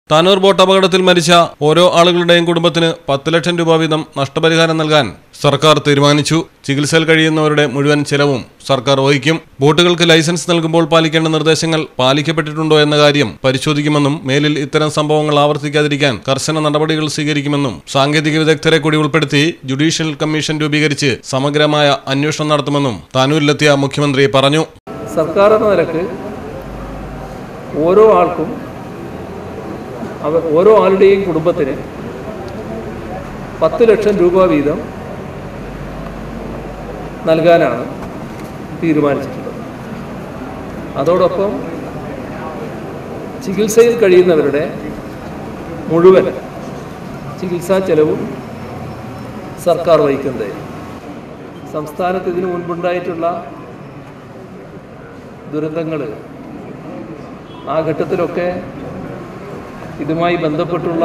Tanur boat അപകടത്തിൽ മരിച്ച ഓരോ ആളുകളുടെയും കുടുംബത്തിന് പത്ത് ലക്ഷം രൂപ വീതം നഷ്ടപരിഹാരം നൽകാൻ സർക്കാർ തീരുമാനിച്ചു ചികിത്സയിൽ കഴിയുന്നവരുടെ മുഴുവൻ ചെലവും സർക്കാർ വഹിക്കും ബോട്ടുകൾക്ക് ലൈസൻസ് നൽകുമ്പോൾ പാലിക്കേണ്ട നിർദ്ദേശങ്ങൾ പാലിക്കപ്പെട്ടിട്ടുണ്ടോ എന്ന കാര്യം പരിശോധിക്കുമെന്നും മേലിൽ ഇത്തരം സംഭവങ്ങൾ ആവർത്തിക്കാതിരിക്കാൻ കർശന നടപടികൾ സ്വീകരിക്കുമെന്നും സാങ്കേതിക വിദഗ്ധരെ കൂടി ഉൾപ്പെടുത്തി ജുഡീഷ്യൽ കമ്മീഷൻ രൂപീകരിച്ച് സമഗ്രമായ അന്വേഷണം നടത്തുമെന്നും താനൂരിലെത്തിയ മുഖ്യമന്ത്രി പറഞ്ഞു സർക്കാർ എന്ന നിലക്ക് ഓരോ ആൾക്കും അവർ ഓരോ ആളുടെയും കുടുംബത്തിന് പത്ത് ലക്ഷം രൂപ വീതം നൽകാനാണ് തീരുമാനിച്ചിട്ടുള്ളത് അതോടൊപ്പം ചികിത്സയിൽ കഴിയുന്നവരുടെ മുഴുവൻ ചികിത്സാ ചെലവും സർക്കാർ വഹിക്കുന്നതായിരിക്കും സംസ്ഥാനത്ത് ഇതിനു മുൻപുണ്ടായിട്ടുള്ള ദുരന്തങ്ങൾ ആ ഘട്ടത്തിലൊക്കെ ഇതുമായി ബന്ധപ്പെട്ടുള്ള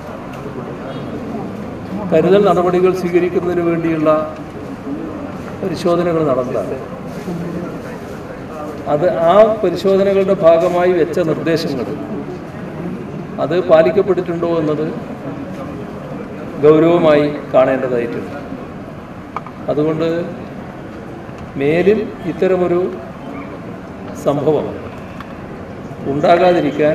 കരുതൽ നടപടികൾ സ്വീകരിക്കുന്നതിന് വേണ്ടിയുള്ള പരിശോധനകൾ നടന്നതാണ് അത് ആ പരിശോധനകളുടെ ഭാഗമായി വെച്ച നിർദ്ദേശങ്ങൾ അത് പാലിക്കപ്പെട്ടിട്ടുണ്ടോ എന്നത് ഗൗരവമായി കാണേണ്ടതായിട്ടുണ്ട് അതുകൊണ്ട് മേലിൽ ഇത്തരമൊരു സംഭവം ഉണ്ടാകാതിരിക്കാൻ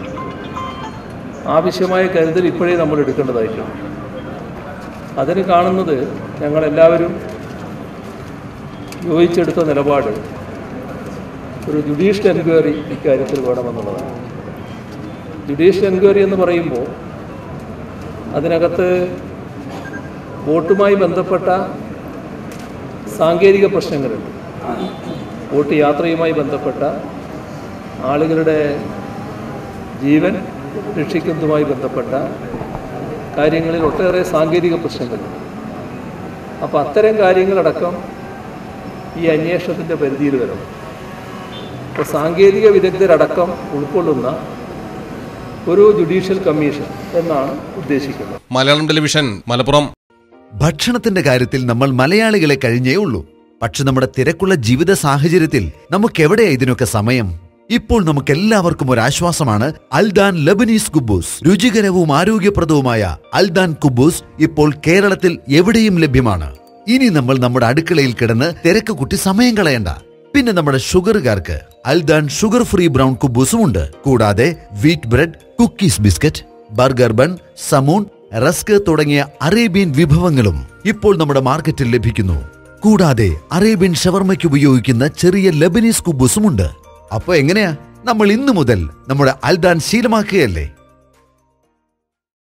ആവശ്യമായ കരുതൽ ഇപ്പോഴേ നമ്മൾ എടുക്കേണ്ടതായിട്ടുണ്ട് അതിന് കാണുന്നത് ഞങ്ങളെല്ലാവരും യോജിച്ചെടുത്ത നിലപാട് ഒരു ജുഡീഷ്യൽ എൻക്വയറി ഇക്കാര്യത്തിൽ വേണമെന്നുള്ളതാണ് ജുഡീഷ്യൽ എൻക്വയറി എന്ന് പറയുമ്പോൾ അതിനകത്ത് വോട്ടുമായി ബന്ധപ്പെട്ട സാങ്കേതിക പ്രശ്നങ്ങളുണ്ട് വോട്ട് യാത്രയുമായി ബന്ധപ്പെട്ട ആളുകളുടെ ജീവൻ രക്ഷിക്കുന്നതുമായി ബന്ധപ്പെട്ട കാര്യങ്ങളിൽ ഒട്ടേറെ സാങ്കേതിക പ്രശ്നങ്ങളുണ്ട് അപ്പോൾ അത്തരം കാര്യങ്ങളടക്കം ഈ അന്വേഷണത്തിൻ്റെ പരിധിയിൽ വരണം അപ്പോൾ സാങ്കേതിക വിദഗ്ധരടക്കം ഉൾക്കൊള്ളുന്ന ഒരു ജുഡീഷ്യൽ കമ്മീഷൻ എന്നാണ് ഉദ്ദേശിക്കുന്നത് മലയാളം ടെലിവിഷൻ മലപ്പുറം ഭക്ഷണത്തിന്റെ കാര്യത്തിൽ നമ്മൾ മലയാളികളെ കഴിഞ്ഞേ ഉള്ളൂ പക്ഷെ നമ്മുടെ തിരക്കുള്ള ജീവിത സാഹചര്യത്തിൽ നമുക്കെവിടെയാ ഇതിനൊക്കെ സമയം ഇപ്പോൾ നമുക്ക് എല്ലാവർക്കും ഒരു ആശ്വാസമാണ് അൽദാൻ ലബനീസ് കുബൂസ് രുചികരവും ആരോഗ്യപ്രദവുമായ അൽദാൻ കുബൂസ് ഇപ്പോൾ കേരളത്തിൽ എവിടെയും ലഭ്യമാണ് ഇനി നമ്മൾ നമ്മുടെ അടുക്കളയിൽ കിടന്ന് തിരക്ക് കുട്ടി സമയം കളയണ്ട പിന്നെ നമ്മുടെ ഷുഗറുകാർക്ക് അൽദാൻ ഷുഗർ ഫ്രീ ബ്രൗൺ കുബൂസും ഉണ്ട് കൂടാതെ wheat bread cookies biscuit burger bun സമൂൺ റസ്ക് തുടങ്ങിയ അറേബ്യൻ വിഭവങ്ങളും ഇപ്പോൾ നമ്മുടെ മാർക്കറ്റിൽ ലഭിക്കുന്നു കൂടാതെ അറേബ്യൻ ഷവർമയ്ക്ക് ഉപയോഗിക്കുന്ന ചെറിയ ലബനീസ് കുബൂസും ഉണ്ട് അപ്പൊ എങ്ങനെയാ നമ്മൾ ഇന്നു മുതൽ നമ്മുടെ അൽദാൻ ശീലമാക്കുകയല്ലേ